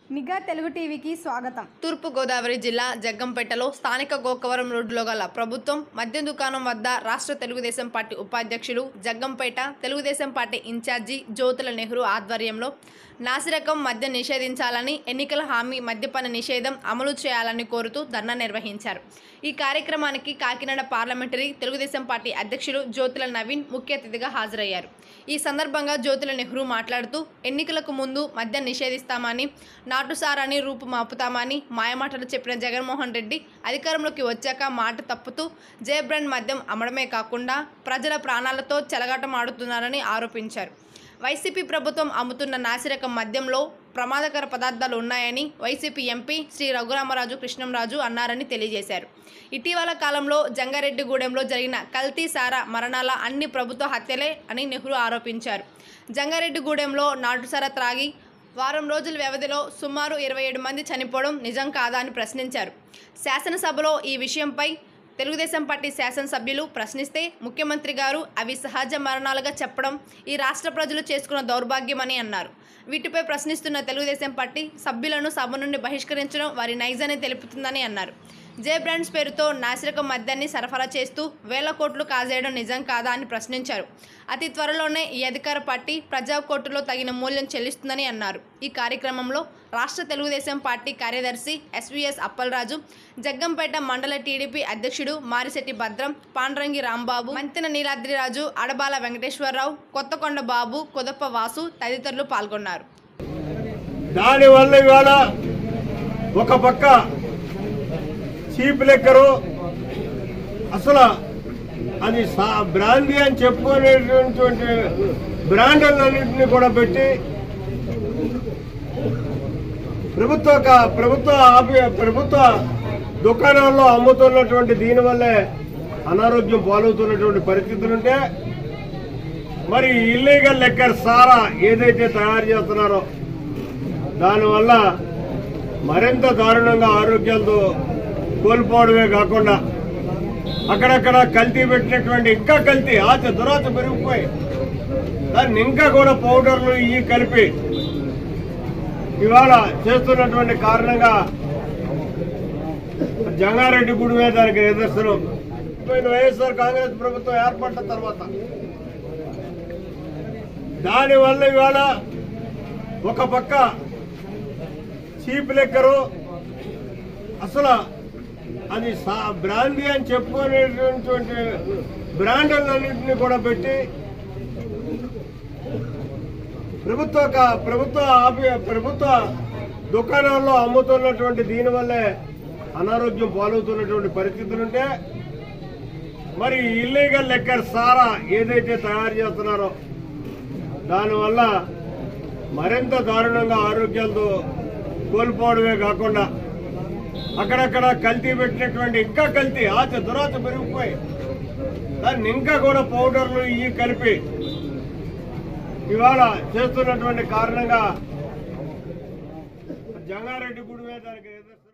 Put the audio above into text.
నిఘా తెలుగు టీవీకి స్వాగతం తూర్పు గోదావరి జిల్లా జగ్గంపేటలో స్థానిక గోకవరం రోడ్డులో గల ప్రభుత్వం మద్యం దుకాణం వద్ద రాష్ట్ర తెలుగుదేశం పార్టీ ఉపాధ్యక్షులు జగ్గంపేట తెలుగుదేశం పార్టీ ఇన్ఛార్జి జ్యోతుల నెహ్రూ ఆధ్వర్యంలో నాసిరకం మద్యం నిషేధించాలని ఎన్నికల హామీ మద్యపాన నిషేధం అమలు చేయాలని కోరుతూ ధర్నా నిర్వహించారు ఈ కార్యక్రమానికి కాకినాడ పార్లమెంటరీ తెలుగుదేశం పార్టీ అధ్యక్షులు జ్యోతుల నవీన్ ముఖ్య అతిథిగా హాజరయ్యారు ఈ సందర్భంగా జ్యోతుల నెహ్రూ మాట్లాడుతూ ఎన్నికలకు ముందు మద్యం నిషేధిస్తామని నాటుసారాన్ని రూపుమాపుతామని మాయమాటలు చెప్పిన జగన్మోహన్ రెడ్డి అధికారంలోకి వచ్చాక మాట తప్పుతూ జే బ్రాండ్ మద్యం అమ్మడమే కాకుండా ప్రజల ప్రాణాలతో చెలగాటమాడుతున్నారని ఆరోపించారు వైసీపీ ప్రభుత్వం అమ్ముతున్న నాసిరకం మద్యంలో ప్రమాదకర పదార్థాలు ఉన్నాయని వైసీపీ ఎంపీ శ్రీ రఘురామరాజు కృష్ణంరాజు అన్నారని తెలియజేశారు ఇటీవల కాలంలో జంగారెడ్డిగూడెంలో జరిగిన కల్తీ సారా మరణాల అన్ని ప్రభుత్వ హత్యలే అని నెహ్రూ ఆరోపించారు జంగారెడ్డిగూడెంలో నాటుసారా త్రాగి వారం రోజుల వ్యవధిలో సుమారు ఇరవై ఏడు మంది చనిపోవడం నిజం కాదా అని ప్రశ్నించారు శాసనసభలో ఈ విషయంపై తెలుగుదేశం పార్టీ శాసనసభ్యులు ప్రశ్నిస్తే ముఖ్యమంత్రి గారు అవి సహజ మరణాలుగా చెప్పడం ఈ రాష్ట్ర ప్రజలు చేసుకున్న దౌర్భాగ్యమని అన్నారు వీటిపై ప్రశ్నిస్తున్న తెలుగుదేశం పార్టీ సభ్యులను సభ నుండి బహిష్కరించడం వారి నైజాన్ని తెలుపుతుందని అన్నారు జే బ్రాండ్స్ పేరుతో నాసిరకం మద్యాన్ని సరఫరా చేస్తూ వేల కోట్లు కాజేయడం నిజం కాదా అని ప్రశ్నించారు అతి త్వరలోనే ఈ అధికార పార్టీ ప్రజా కోర్టులో తగిన మూల్యం చెల్లిస్తుందని అన్నారు ఈ కార్యక్రమంలో రాష్ట్ర తెలుగుదేశం పార్టీ కార్యదర్శి ఎస్వీఎస్ అప్పలరాజు జగ్గంపేట మండల టీడీపీ అధ్యక్షుడు మారిశెట్టి భద్రం పాండ్రంగి రాంబాబు మంతెన నీలాద్రిరాజు అడబాల వెంకటేశ్వరరావు కొత్తకొండ బాబు కొదప్ప వాసు తదితరులు పాల్గొన్నారు దానివల్ల ఇవాళ ఒక పక్క చీప్ లెక్కరు అసలు అది సా- బ్రాందీ అని చెప్పుకునేటువంటి బ్రాండ్లన్నింటినీ కూడా పెట్టి ప్రభుత్వ క- ప్రభుత్వ ఆఫీ- ప్రభుత్వ దుకాణాల్లో అమ్ముతున్నటువంటి దీనివల్లే అనారోగ్యం పాలవుతున్నటువంటి పరిస్థితులుంటే మరి ఇల్లీగల్ లెక్కర్ సారా ఏదైతే తయారు చేస్తున్నారో దానివల్ల మరింత దారుణంగా ఆరోగ్యాలతో కోల్పోవడమే కాకుండా అక్కడక్కడ కల్తీ పెట్టినటువంటి ఇంకా కల్తీ ఆశ దురాశ పెరిగిపోయి దాన్ని ఇంకా కూడా పౌడర్లు ఇవి కలిపి ఇవాళ చేస్తున్నటువంటి కారణంగా జంగారెడ్డి గుడి మీద దానికి నిదర్శనం పోయిన వైఎస్ఆర్ కాంగ్రెస్ ప్రభుత్వం ఏర్పడిన తర్వాత దానివల్ల ఇవాళ ఒక పక్క చీప్ లెక్కరు అసలు అది సా- బ్రాందీ అని చెప్పుకునేటువంటి బ్రాండ్లన్నింటినీ కూడా పెట్టి ప్రభుత్వ క- ప్రభుత్వ ఆఫీ- ప్రభుత్వ దుకాణాల్లో అమ్ముతున్నటువంటి దీనివల్లే అనారోగ్యం పాలవుతున్నటువంటి పరిస్థితులుంటే మరి ఇల్లీగల్ లెక్కర్ సారా ఏదైతే తయారు చేస్తున్నారో దానివల్ల మరింత దారుణంగా ఆరోగ్యాలతో కోల్పోవడమే కాకుండా అక్కడక్కడ కల్తీ పెట్టినటువంటి ఇంకా కల్తీ ఆశ దురాశ పెరిగిపోయి దాన్ని ఇంకా కూడా పౌడర్లు ఇవి కలిపి ఇవాళ చేస్తున్నటువంటి కారణంగా జంగారెడ్డి గుడి మీద దానికి నిదర్శనం